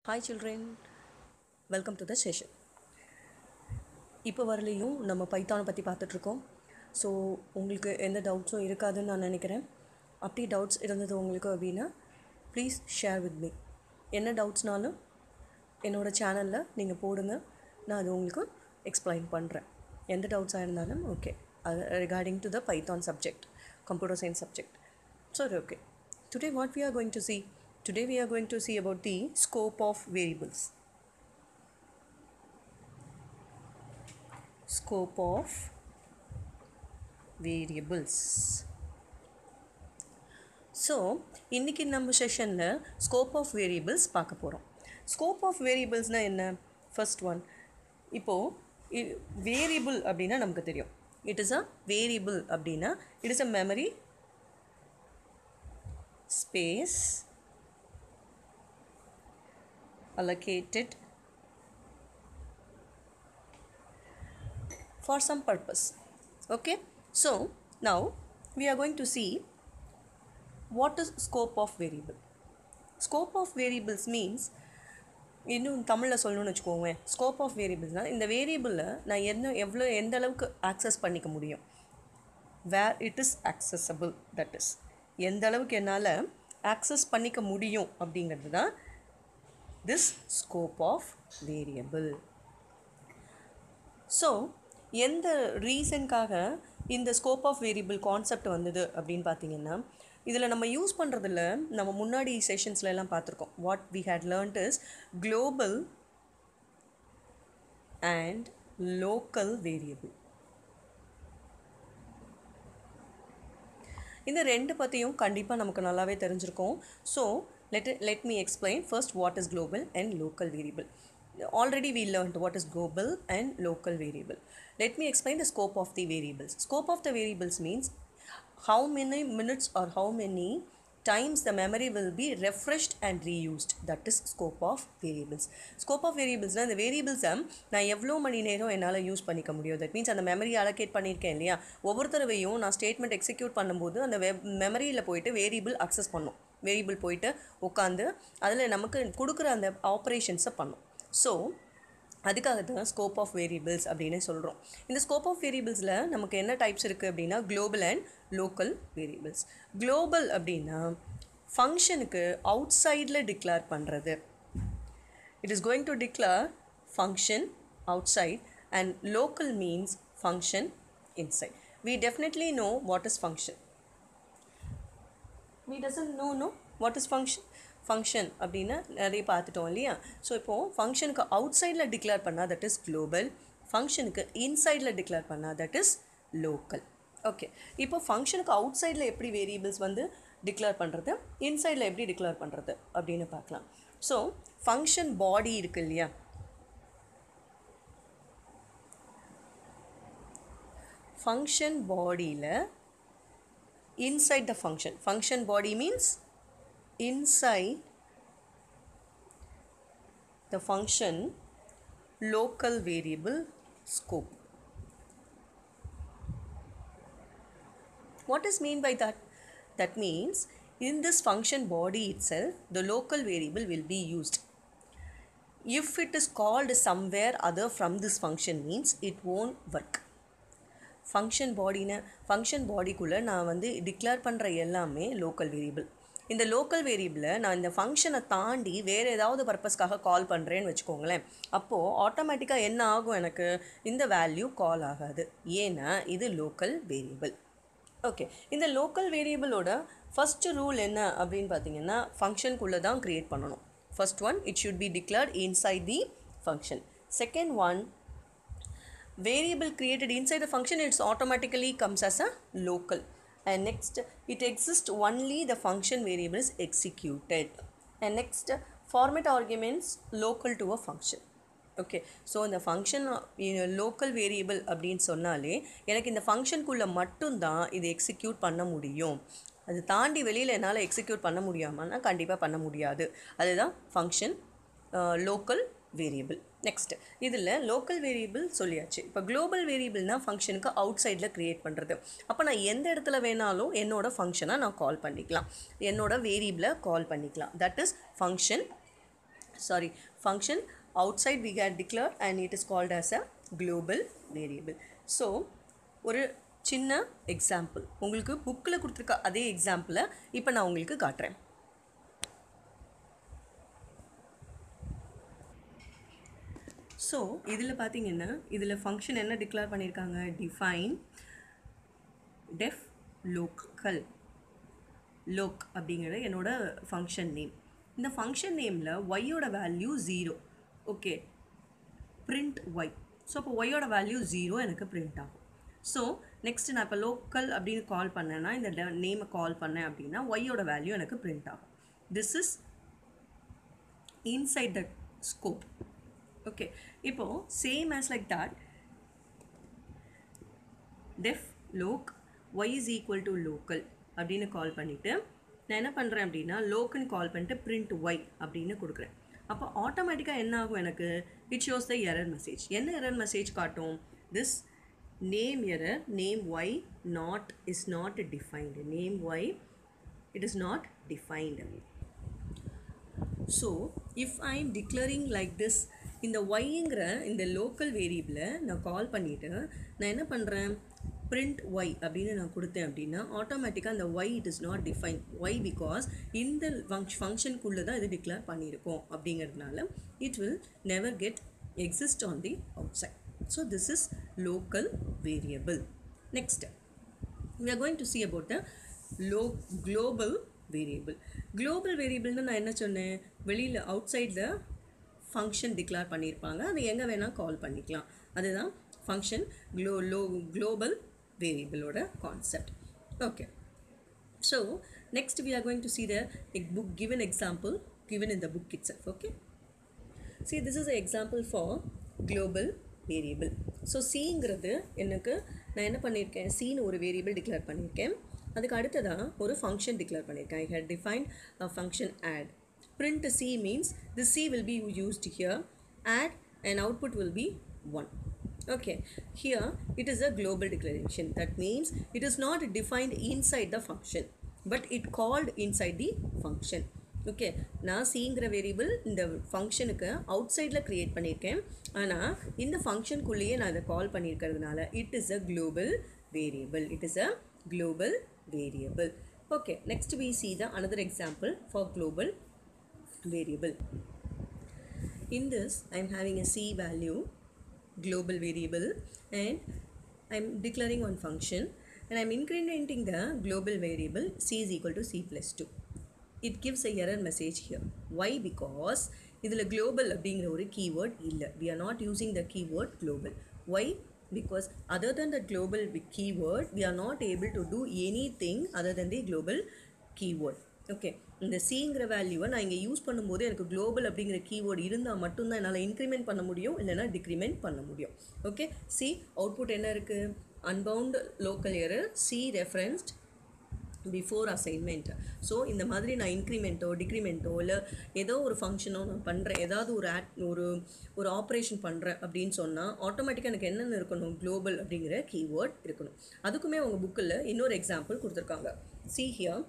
hi children welcome to the session இப்போ வரலையும் நம்ம பைத்தானை பற்றி பார்த்துட்ருக்கோம் ஸோ உங்களுக்கு எந்த டவுட்ஸும் இருக்காதுன்னு நான் நினைக்கிறேன் அப்படி டவுட்ஸ் இருந்தது உங்களுக்கு அப்படின்னா ப்ளீஸ் ஷேர் வித் மீ என்ன டவுட்ஸ்னாலும் என்னோடய சேனலில் நீங்கள் போடுங்க நான் அது உங்களுக்கு எக்ஸ்பிளைன் பண்ணுறேன் எந்த டவுட்ஸாக இருந்தாலும் ஓகே அது regarding to the Python subject computer science subject சரி okay today what we are going to see today we are going to see about the scope of variables scope of variables so இன்றைக்கி நம்ம செஷனில் scope of variables பார்க்க போகிறோம் scope of வேரியபிள்ஸ்னால் என்ன first one இப்போது variable அப்படின்னா நமக்கு தெரியும் இட் இஸ் அ வேரியபிள் அப்படின்னா it is a memory space allocated for some purpose okay so now we are going to see what is scope of variable scope of variables means இன்னும் தமிழில் சொல்லணும்னு வச்சுக்கோங்க scope of வேரியபிள்ஸ்னால் இந்த வேரியபிளில் நான் என்ன எவ்வளோ எந்த அளவுக்கு ஆக்சஸ் பண்ணிக்க முடியும் where it is accessible that is எந்த அளவுக்கு என்னால் ஆக்சஸ் பண்ணிக்க முடியும் அப்படிங்கிறது தான் this scope of variable so எந்த ரீசனுக்காக இந்த ஸ்கோப் ஆஃப் வேரியபிள் கான்செப்ட் வந்தது அப்படின்னு பார்த்தீங்கன்னா இதில் நம்ம யூஸ் பண்ணுறதில்ல நம்ம முன்னாடி செஷன்ஸ்ல எல்லாம் பார்த்துருக்கோம் what we had learned is global and local variable இந்த ரெண்டு பற்றியும் கண்டிப்பாக நமக்கு நல்லாவே தெரிஞ்சிருக்கும் so let let me explain first what is global and local variable already we learned what is global and local variable let me explain the scope of the variables scope of the variables means how many minutes or how many times the memory will be refreshed and reused that is scope of variables scope of variables இந்த வேரியபிள்ஸை நான் எவ்வளோ மணி நேரம் என்னால் use பண்ணிக்க முடியும் that means அந்த memory allocate பண்ணியிருக்கேன் இல்லையா ஒவ்வொரு தடவையும் நான் ஸ்டேட்மெண்ட் எக்ஸிக்யூட் பண்ணும்போது அந்த வெ மெமரியில் போயிட்டு வேரியபிள் அக்சஸ் பண்ணும் வேரியபிள் போயிட்டு உட்காந்து அதில் நமக்கு கொடுக்குற அந்த ஆப்ரேஷன்ஸை பண்ணும் ஸோ அதுக்காக தான் ஸ்கோப் ஆஃப் வேரியபிள்ஸ் அப்படின்னு சொல்கிறோம் இந்த ஸ்கோப் ஆஃப் வேரியபிள்ஸில் நமக்கு என்ன டைப்ஸ் இருக்குது அப்படின்னா global and local variables global அப்படின்னா ஃபங்க்ஷனுக்கு அவுட் சைடில் டிக்ளேர் பண்ணுறது it is going to declare function outside and local means function inside we definitely know what is function we doesn't know no what is function function அப்படின்னு நிறைய பார்த்துட்டோம் இல்லையா so இப்போது ஃபங்க்ஷனுக்கு அவுட் சைடில் டிக்ளேர் பண்ணால் தட் இஸ் குளோபல் ஃபங்க்ஷனுக்கு இன்சைடில் டிக்ளேர் பண்ணால் தட் இஸ் லோக்கல் ஓகே இப்போ ஃபங்க்ஷனுக்கு அவுட் சைடில் எப்படி வேரியபிள்ஸ் வந்து டிக்ளேர் பண்ணுறது இன்சைடில் எப்படி டிக்ளேர் பண்ணுறது அப்படின்னு பார்க்கலாம் ஸோ ஃபங்க்ஷன் பாடி இருக்கு இல்லையா ஃபங்க்ஷன் பாடியில் inside the function function body means inside the function local variable scope what is mean by that that means in this function body itself the local variable will be used if it is called somewhere other from this function means it won't work function பாடின்னு function பாடிக்குள்ளே நான் வந்து declare பண்ணுற எல்லாமே local variable இந்த local வேரியபிளை நான் இந்த ஃபங்க்ஷனை தாண்டி வேறு ஏதாவது பர்பஸ்க்காக கால் பண்ணுறேன்னு வச்சுக்கோங்களேன் அப்போது ஆட்டோமேட்டிக்காக என்ன ஆகும் எனக்கு இந்த வேல்யூ கால் ஆகாது ஏன்னா இது லோக்கல் வேரியபிள் ஓகே இந்த லோக்கல் வேரியபிளோட ஃபஸ்ட்டு ரூல் என்ன அப்படின்னு பார்த்தீங்கன்னா ஃபங்க்ஷனுக்குள்ளே தான் க்ரியேட் பண்ணணும் first one it should be declared inside the function second one variable created inside the function it's automatically comes as a local and next it exists only the function variable is executed and next format arguments local to a function okay so இந்த function local variable அப்படின்னு சொன்னாலே எனக்கு இந்த ஃபங்க்ஷனுக்குள்ளே மட்டும்தான் இது execute பண்ண முடியும் அது தாண்டி வெளியில் என்னால் எக்ஸிக்யூட் பண்ண முடியாமன்னா கண்டிப்பாக பண்ண முடியாது அதுதான் ஃபங்க்ஷன் லோக்கல் வேரியபிள் நெக்ஸ்ட் இதில் லோக்கல் வேரியபிள் சொல்லியாச்சு இப்போ குளோபல் வேரியபிள்னா ஃபங்க்ஷனுக்கு அவுட் சைடில் க்ரியேட் பண்ணுறது அப்போ நான் எந்த இடத்துல வேணாலும் என்னோட ஃபங்க்ஷனை நான் கால் பண்ணிக்கலாம் என்னோட வேரியபிளை கால் பண்ணிக்கலாம் that is function sorry function outside we get declared and it is called as a global variable so ஒரு சின்ன எக்ஸாம்பிள் உங்களுக்கு புக்கில் கொடுத்துருக்க அதே எக்ஸாம்பிளை இப்போ நான் உங்களுக்கு காட்டுறேன் ஸோ இதில் பார்த்தீங்கன்னா இதில் ஃபங்க்ஷன் என்ன டிக்ளேர் பண்ணியிருக்காங்க டிஃபைன் டெஃப் லோக்கல் லோக் அப்படிங்கிறது என்னோட ஃபங்க்ஷன் நேம் இந்த ஃபங்க்ஷன் நேமில் ஒய்யோட value zero okay print y so அப்போ ஒய்யோட வேல்யூ ஜீரோ எனக்கு பிரிண்ட் ஆகும் ஸோ நெக்ஸ்ட் நான் இப்போ லோக்கல் அப்படின்னு கால் பண்ணேன்னா இந்த நேமை கால் பண்ணேன் அப்படின்னா ஒய்யோட வேல்யூ எனக்கு பிரிண்ட் ஆகும் this is inside the scope okay இப்போது same as like that def loc y is equal to local அப்படின்னு கால் பண்ணிவிட்டு நான் என்ன பண்ணுறேன் அப்படின்னா லோக்குன்னு கால் பண்ணிட்டு பிரிண்ட் ஒய் அப்படின்னு கொடுக்குறேன் அப்போ ஆட்டோமேட்டிக்காக என்ன ஆகும் எனக்கு it shows the error message என்ன எரர் மெசேஜ் காட்டும் this name error name y not is not defined name y it is not defined so if I am declaring like this இந்த ஒய்ங்கிற இந்த லோக்கல் வேரியபிளை நான் கால் பண்ணிவிட்டு நான் என்ன பண்ணுறேன் பிரிண்ட் ஒய் அப்படின்னு நான் கொடுத்தேன் அப்படின்னா ஆட்டோமேட்டிக்காக அந்த y it is not define y because இந்த ஃபங்க் ஃபங்க்ஷனுக்குள்ளே தான் இது டிக்ளேர் பண்ணியிருக்கோம் அப்படிங்கிறதுனால it will never get exist on the outside so this is local variable next we are going to see about the low global variable global variableனு நான் என்ன சொன்னேன் வெளியில் outside the function declare பண்ணியிருப்பாங்க அது எங்கே வேணால் call பண்ணிக்கலாம் அதுதான் ஃபங்க்ஷன் க்ளோ லோ குளோபல் வேரியபிளோட concept okay so next we are going to see the a book given example given in the book itself okay see this is an example for global variable so சிங்கிறது எனக்கு நான் என்ன பண்ணியிருக்கேன் சின்னு ஒரு variable declare பண்ணியிருக்கேன் அதுக்கு அடுத்ததாக ஒரு ஃபங்க்ஷன் டிக்ளேர் பண்ணியிருக்கேன் I had define a function add print c means the c will be used here add and output will be 1 okay here it is a global declaration that means it is not defined inside the function but it called inside the function okay நான் சிங்கிற variable இந்த ஃபங்க்ஷனுக்கு அவுட் சைடில் create பண்ணியிருக்கேன் ஆனால் இந்த ஃபங்க்ஷனுக்குள்ளேயே நான் இதை கால் பண்ணியிருக்கிறதுனால it is a global variable it is a global variable okay next we see the another example for global variable in this i'm having a c value global variable and i'm declaring one function and i'm incrementing the global variable c is equal to c plus 2 it gives a error message here why because இதில் global அப்படிங்கிற ஒரு keyword இல்லை we are not using the keyword global why because other than the global keyword we are not able to do anything other than the global keyword okay இந்த சிங்கிற வேல்யூவை நான் இங்கே use பண்ணும்போது எனக்கு குளோபல் அப்படிங்கிற கீவேர்டு இருந்தால் மட்டும்தான் என்னால் இன்க்ரிமெண்ட் பண்ண முடியும் இல்லைனா டிக்ரிமெண்ட் பண்ண முடியும் ஓகே சி அவுட்புட் என்ன இருக்குது unbound local error c referenced before assignment so இந்த மாதிரி நான் இன்க்ரிமெண்ட்டோ டிக்ரிமெண்ட்டோ இல்லை ஏதோ ஒரு ஃபங்க்ஷனோ நான் பண்ணுறேன் ஏதாவது ஒரு ஆட் ஒரு ஒரு ஆப்ரேஷன் பண்ணுறேன் அப்படின்னு சொன்னால் ஆட்டோமேட்டிக்காக எனக்கு என்னென்ன இருக்கணும் குளோபல் அப்படிங்கிற கீவேர்ட் இருக்கணும் அதுக்குமே அவங்க புக்கில் இன்னொரு எக்ஸாம்பிள் கொடுத்துருக்காங்க see here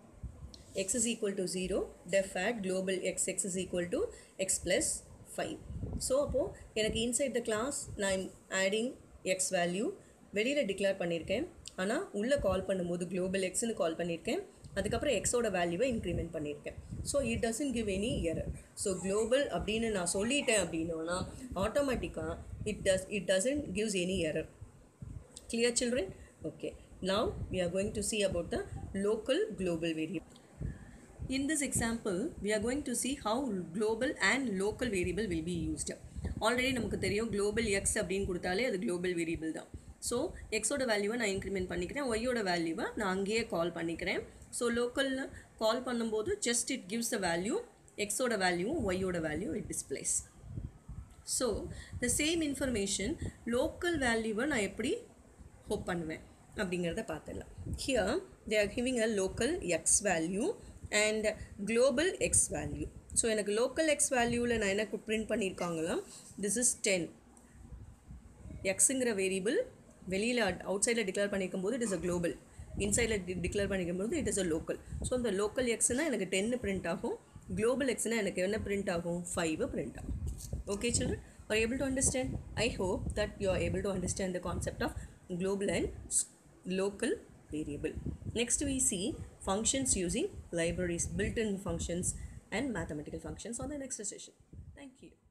x is equal to 0 def at global x x is equal to x plus 5 so அப்போது எனக்கு இன்சைட் த கிளாஸ் நான் ஆடிங் எக்ஸ் வேல்யூ வெளியில் டிக்ளேர் பண்ணியிருக்கேன் ஆனால் உள்ளே கால் பண்ணும்போது குளோபல் எக்ஸ்னு கால் பண்ணியிருக்கேன் அதுக்கப்புறம் எக்ஸோட வேல்யூவை இன்க்ரிமெண்ட் பண்ணியிருக்கேன் so it doesn't give any error so global அப்படின்னு நான் சொல்லிட்டேன் அப்படின்னா ஆட்டோமேட்டிக்காக it does it doesn't gives any error clear children okay now we are going to see about the local global variable in this example we are going to see how global and local variable will be used already நமக்கு தெரியும் global X அப்படின்னு கொடுத்தாலே அது global variable தான் so எக்ஸோட வேல்யூவை நான் increment பண்ணிக்கிறேன் ஒய்யோட வேல்யூவை நான் அங்கேயே கால் பண்ணிக்கிறேன் ஸோ லோக்கலில் கால் பண்ணும்போது just it gives the value எக்ஸோட வேல்யூவும் ஒய்யோட value it displays so the same information local வேல்யூவை நான் எப்படி ஹோப் பண்ணுவேன் அப்படிங்கிறத பார்த்துடலாம் here they are giving a local x value and global x value so எனக்கு லோக்கல் எக்ஸ் வேல்யூவில் நான் என்ன பிரிண்ட் பண்ணியிருக்காங்களா திஸ் இஸ் டென் எக்ஸுங்கிற வேரியபிள் வெளியில் அவுட் சைடில் டிக்ளேர் பண்ணியிருக்கும் போது இட் இஸ் அ குளோபல் இன்சைடில் டிக்ளேர் பண்ணிக்கும் போது it is a local so அந்த லோக்கல் எக்ஸ்னால் எனக்கு டென்னு பிரிண்ட் ஆகும் global xனா எனக்கு என்ன print ஆகும் 5 print ஆகும் okay children are you able to understand i hope that you are able to understand the concept of global and s- local variable next we see functions using libraries built-in functions and mathematical functions on the next session thank you